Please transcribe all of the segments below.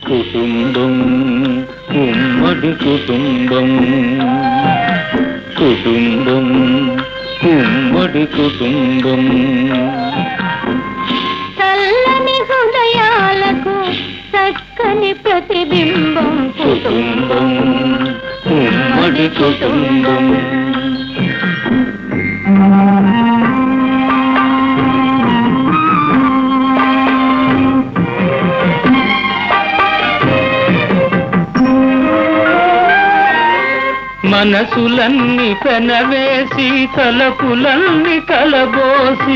కుటుంబం ఉమ్మడి కుటుంబం కుటుంబం ఉమ్మడి కుటుంబం చల్లని హృదయాలకు చక్కని ప్రతిబింబం కుటుంబం ఉమ్మడి కుటుంబం మనసులన్నీ పెనవేసి తలపులన్నీ కలబోసి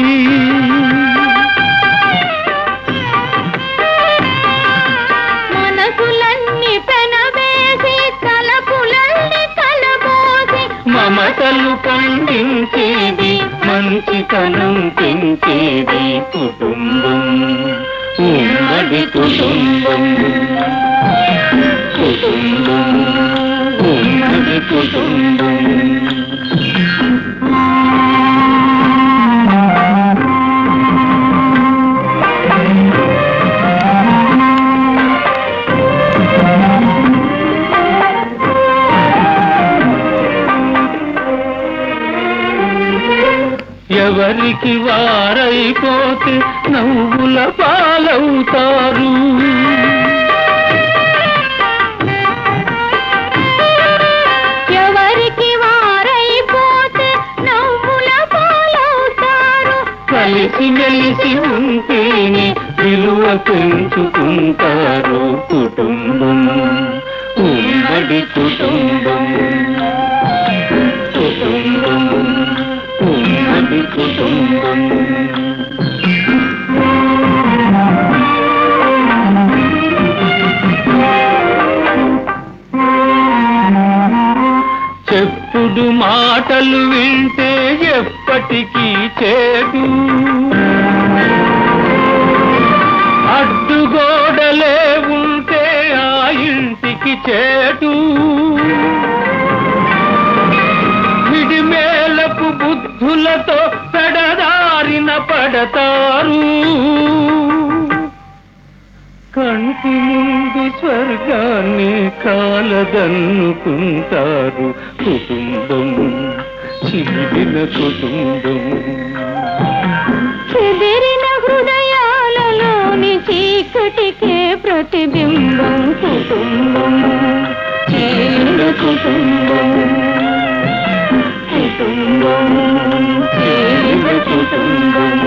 మనసులన్నీ పెనవేసి తలపులన్నీ కలబోసి మమతలు పండించేది మంచితనం పెంచేది కుటుంబం ఉమ్మడి కుటుంబం కుటుంబం ఉమ్మడి కుటుంబం ఎవరికి వారైపోతే నవ్వుల పాలవుతారు ఎవరికి వారైపోతే నవ్వుల పాలవుతారు కలిసి మెలిసి ఉంటేనే విలువ పెంచుకుంటారు కుటుంబం ఉమ్మడి కుటుంబం కుటుంబం ఉమ్మడి కుటుంబం చెప్పుడు మాటలు వింటే ఎప్పటికీ చేదు అడ్డుగోడలే ఉంటే ఆ ఇంటికి చేటు విడిమేలపు బుద్ధులతో పెడదారిన పడతారు కంటి ముందు స్వర్గాన్ని కాలదన్నుకుంటారు కుటుంబం చిరిగిన కుటుంబం చెదిరిన హృదయాలలోని చీకటికే ప్రతిబింబం కుటుంబం చీలిన కుటుంబం కుటుంబం చీలిన కుటుంబం